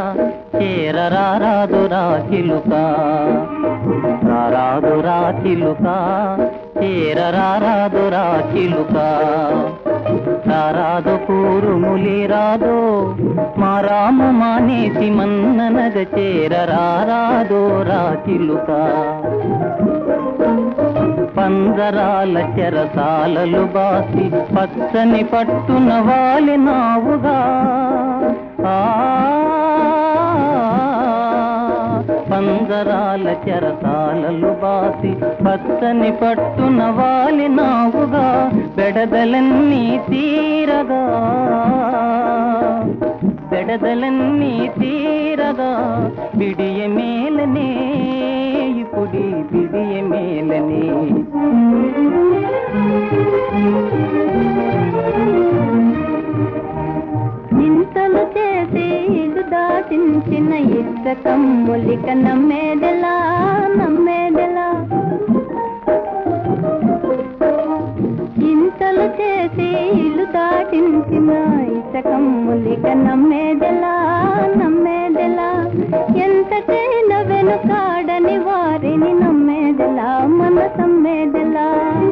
చేరరాదురా చిలుక రారాదురా చిలుక చేరరాదురా చిలుక రారాదు కూరుములి రాదో మా రాము మానేసి మన్ననగ చేరరాదో రా చిలుక పంజరాల చెరసాలలు బాసి పచ్చని పట్టున వాలినావుగా ఆ పంజరాల చెరసాలలు బాసి పచ్చని పట్టున వాలినావుగా బెడదలన్నీ తీరగా బెడదలన్నీ తీరగా బిడియ మేలనే ఇప్పుడి బిడియ మేలనే ఇంతలు చేసి ఇల్లు దాచించిన ఇష్టకం మొలిక నమ్మేదెలా నమ్మేదెలా ఇంతలు చేసి ఇల్లు దాటించిన ఇష్టకం మొలిక నమ్మేదెలా నమ్మేదెలా ఎంతకైనా వెనుకాడని వారిని నమ్మేదెలా మన సమ్మేదెలా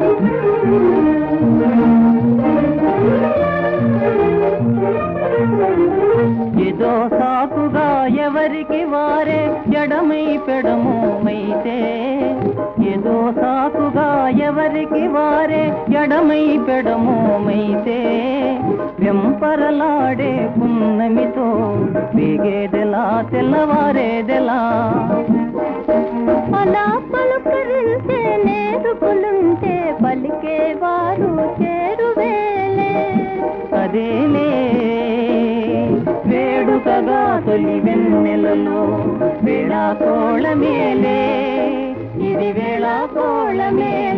ఏదో సాకుగా ఎవరికి వారే ఎడమై పెడమోమైతే ఏదో సాకుగా ఎవరికి వారే ఎడమై పెడమోమైతే వెంపరలాడే పున్నమితో వేగేదెలా తెల్లవారేదెలా అలా పలుకరించే నేరుపులుంటే పలికేవారు చేరువేలే అదేలే వేడుకగా తొలి వెన్నెలలో వేళా కోళమేలే ఇది వేళా కోళమేలే